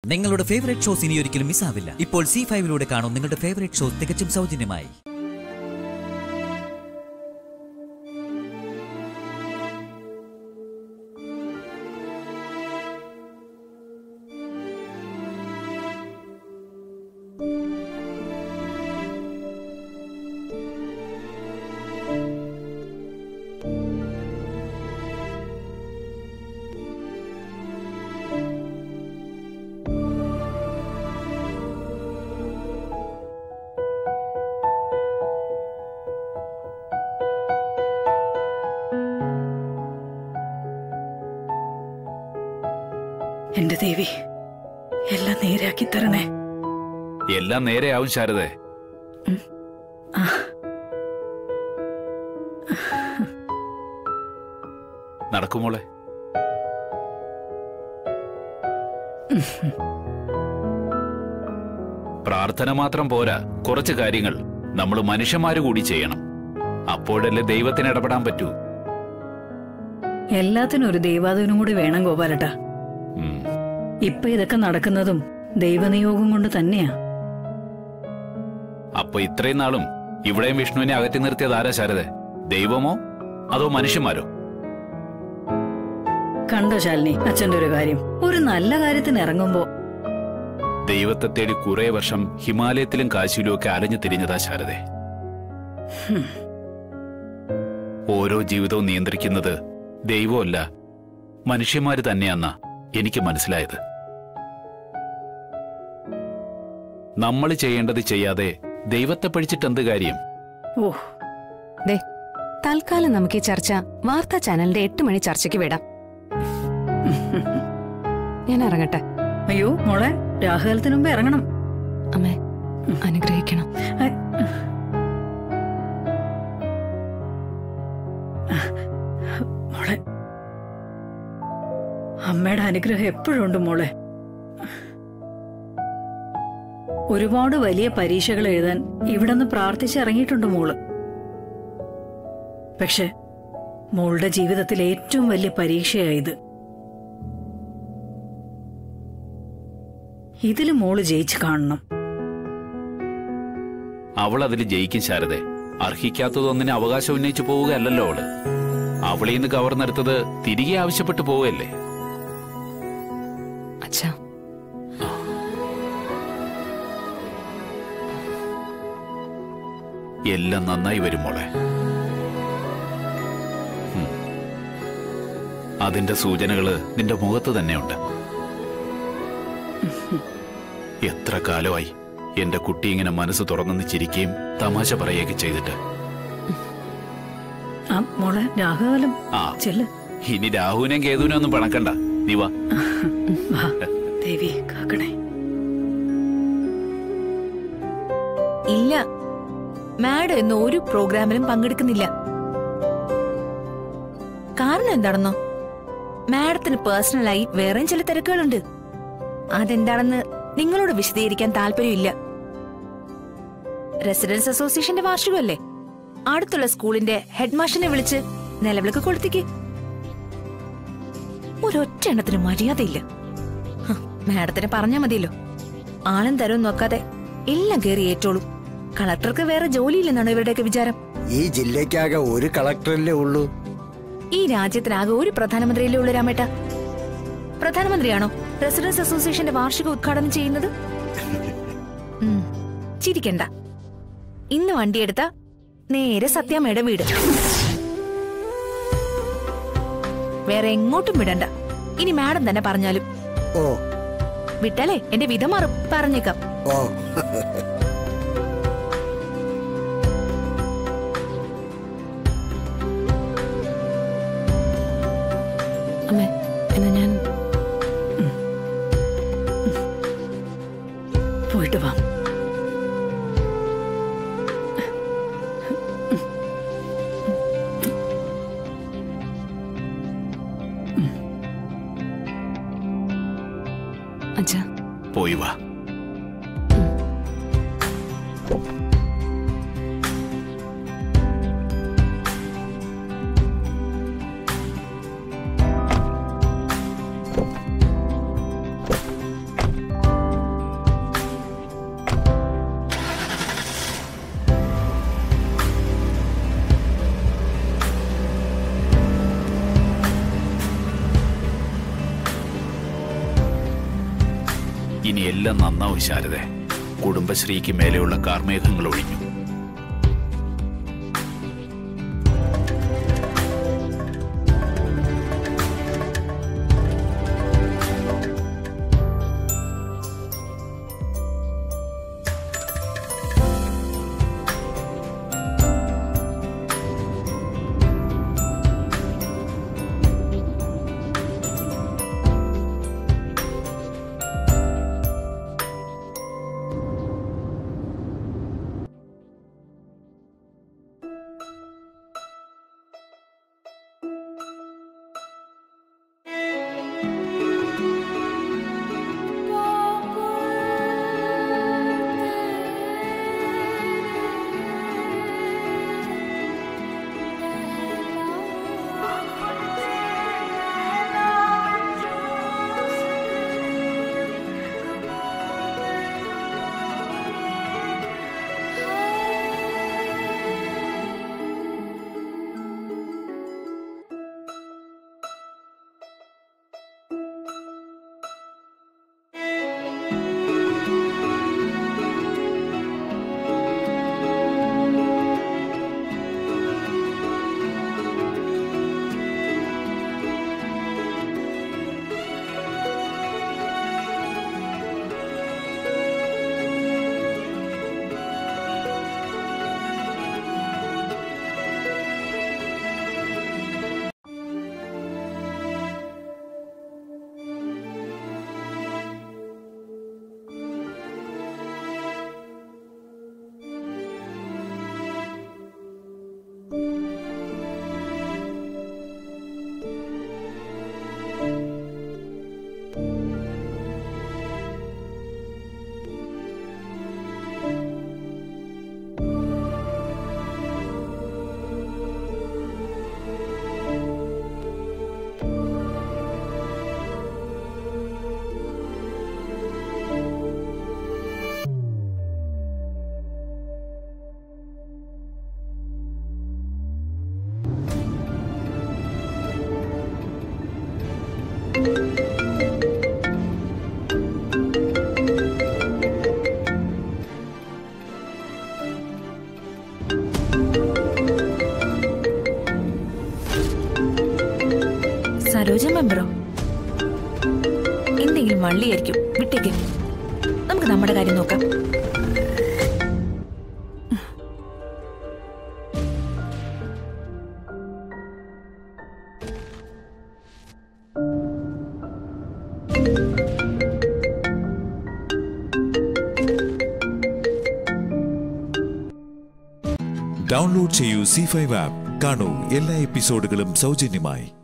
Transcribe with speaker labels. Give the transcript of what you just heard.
Speaker 1: നിങ്ങളുടെ favourite shows ഇനി ഒരിക്കലും മിസ്സാവില്ല ഇപ്പോൾ സി ഫൈവിലൂടെ കാണും നിങ്ങളുടെ ഫേവറേറ്റ് ഷോസ് തികച്ചും സൗജന്യമായി
Speaker 2: എന്റെ ദേവി എല്ലാം നേരാക്കി തരണേ
Speaker 3: എല്ലാം നേരെയാവും ശാരദേ
Speaker 2: ആ
Speaker 3: നടക്കുമോളെ പ്രാർത്ഥന മാത്രം പോരാ കുറച്ച് കാര്യങ്ങൾ നമ്മൾ മനുഷ്യന്മാര് കൂടി ചെയ്യണം അപ്പോഴല്ലേ ദൈവത്തിന് ഇടപെടാൻ പറ്റൂ
Speaker 2: എല്ലാത്തിനും ഒരു ദൈവാധീനം കൂടി വേണം ഗോപാലട്ടാ
Speaker 3: ഉം.
Speaker 2: ഇപ്പൊ ഇതൊക്കെ നടക്കുന്നതും ദൈവനിയോഗം കൊണ്ട് തന്നെയാ
Speaker 3: അപ്പൊ ഇത്രയും നാളും ഇവിടെയും വിഷ്ണുവിനെ അകറ്റി നിർത്തിയത് ആരാ ശാരദ ദൈവമോ അതോ മനുഷ്യന്മാരോ
Speaker 2: കണ്ടോ ശാലിനി അച്ഛന്റെ ഒരു കാര്യം ഒരു നല്ല കാര്യത്തിന് ഇറങ്ങുമ്പോ
Speaker 3: ദൈവത്തെ തേടി കുറെ വർഷം ഹിമാലയത്തിലും കാശിയിലും ഒക്കെ അലഞ്ഞു തിരിഞ്ഞതാ ശാരദ
Speaker 2: ഹും,
Speaker 3: ഓരോ ജീവിതവും നിയന്ത്രിക്കുന്നത് ദൈവമല്ല മനുഷ്യന്മാര് തന്നെയാന്നാ എനിക്ക് മനസ്സിലായത് നമ്മൾ ചെയ്യേണ്ടത് ചെയ്യാതെ ദൈവത്തെ പഠിച്ചിട്ട് എന്ത് കാര്യം
Speaker 2: ഓ
Speaker 4: ദേ തൽക്കാലം നമുക്ക് ഈ ചർച്ച വാർത്താ ചാനലിന്റെ എട്ട് മണി ചർച്ചയ്ക്ക് വിടാം ഞാൻ ഇറങ്ങട്ടെ
Speaker 2: അയ്യോ മോളെ രാഹുകാലത്തിന് മുമ്പ് ഇറങ്ങണം
Speaker 4: അമ്മേ അനുഗ്രഹിക്കണം
Speaker 2: ഐ, മോളെ അമ്മയുടെ അനുഗ്രഹം എപ്പോഴും ഉണ്ട് മോളെ ഒരുപാട് വലിയ പരീക്ഷകൾ എഴുതാൻ ഇവിടെ നിന്ന് പ്രാർത്ഥിച്ചിറങ്ങിയിട്ടുണ്ട് മോള് പക്ഷെ മോളുടെ ജീവിതത്തിലെ ഏറ്റവും വലിയ പരീക്ഷയായത് ഇതിൽ മോള് ജയിച്ചു കാണണം
Speaker 3: അവൾ അതിൽ ജയിക്കും ശാരദെ അർഹിക്കാത്തതൊന്നിനെ അവകാശം ഉന്നയിച്ചു പോവുകയല്ലല്ലോ അവള് അവളിൽ നിന്ന് കവർന്നെടുത്തത് തിരികെ ആവശ്യപ്പെട്ടു പോവുകയല്ലേ
Speaker 4: അച്ഛാ
Speaker 3: എല്ലാം നന്നായി വരും മോളെ ഉം. അതിന്റെ സൂചനകള് നിന്റെ മുഖത്ത് തന്നെയുണ്ട് എത്ര കാലമായി എന്റെ കുട്ടി ഇങ്ങനെ മനസ്സ് തുറന്നു ചിരിക്കുകയും തമാശ പറയുകയൊക്കെ ചെയ്തിട്ട്
Speaker 2: ആ മോളെ രാഹുകാലം
Speaker 3: ആ
Speaker 2: ചെല്ല്
Speaker 3: ഇനി രാഹുവിനെയും കേതുവിനെ ഒന്നും പണക്കണ്ട നീ വാ
Speaker 2: വാ ദേവി കാക്കണേ
Speaker 5: ഇല്ല മാഡം ഇന്ന് ഒരു പ്രോഗ്രാമിലും പങ്കെടുക്കുന്നില്ല കാരണം എന്താണെന്നോ മാഡത്തിന് പേഴ്സണലായി വേറെയും ചില തിരക്കുകളുണ്ട് അതെന്താണെന്ന് നിങ്ങളോട് വിശദീകരിക്കാൻ താല്പര്യമില്ല റെസിഡൻസ് അസോസിയേഷന്റെ വാർഷികമല്ലേ അടുത്തുള്ള സ്കൂളിന്റെ ഹെഡ് മാഷിനെ വിളിച്ച് നിലവിളക്ക് കൊളുത്തിക്ക് ഒരൊറ്റ എണ്ണത്തിന് മര്യാദയില്ല ഹ, മാഡത്തിന് പറഞ്ഞാ മതിയല്ലോ ആളും തരവും നോക്കാതെ എല്ലാം കയറി ഏറ്റോളും കളക്ടർക്ക് വേറെ ജോലിയില്ലെന്നാണ് ഇവരുടെയൊക്കെ വിചാരം
Speaker 6: ഈ ജില്ലയ്ക്കാകെ ഒരു കളക്ടറല്ലേ ഉള്ളൂ
Speaker 5: ഈ രാജ്യത്തിനാകെ ഒരു പ്രധാനമന്ത്രിയല്ലേ ഉള്ളു രാമേട്ട പ്രധാനമന്ത്രിയാണോ റെസിഡൻസ് അസോസിയേഷന്റെ വാർഷിക ഉദ്ഘാടനം ചെയ്യുന്നത് ഉം, ചിരിക്കണ്ട ഇന്ന് വണ്ടിയെടുത്ത നേരെ സത്യാമ്മയുടെ വീട് വേറെ എങ്ങോട്ടും വിടണ്ട ഇനി മാഡം തന്നെ പറഞ്ഞാലും
Speaker 6: ഓ
Speaker 5: വിട്ടാലേ എന്റെ വിധം മാറും പറഞ്ഞേക്കാം
Speaker 6: ഓ
Speaker 4: അമ്മേ എന്നാ ഞാൻ
Speaker 2: പോയിട്ട് വാ
Speaker 4: അച്ഛാ
Speaker 3: പോയി വാ ഇനി എല്ലാം നന്നാവും ശാരദേ കുടുംബശ്രീക്ക് മേലെയുള്ള കാർമേഘങ്ങൾ ഒഴിഞ്ഞു
Speaker 5: സരോജ മെമ്പറോ എന്തെങ്കിലും വള്ളിയായിരിക്കും വിട്ടേക്ക് നമുക്ക് നമ്മുടെ കാര്യം നോക്കാം
Speaker 7: ഡൗൺലോഡ് ചെയ്യൂ സി ഫൈവ് ആപ്പ് കാണൂ എല്ലാ എപ്പിസോഡുകളും സൗജന്യമായി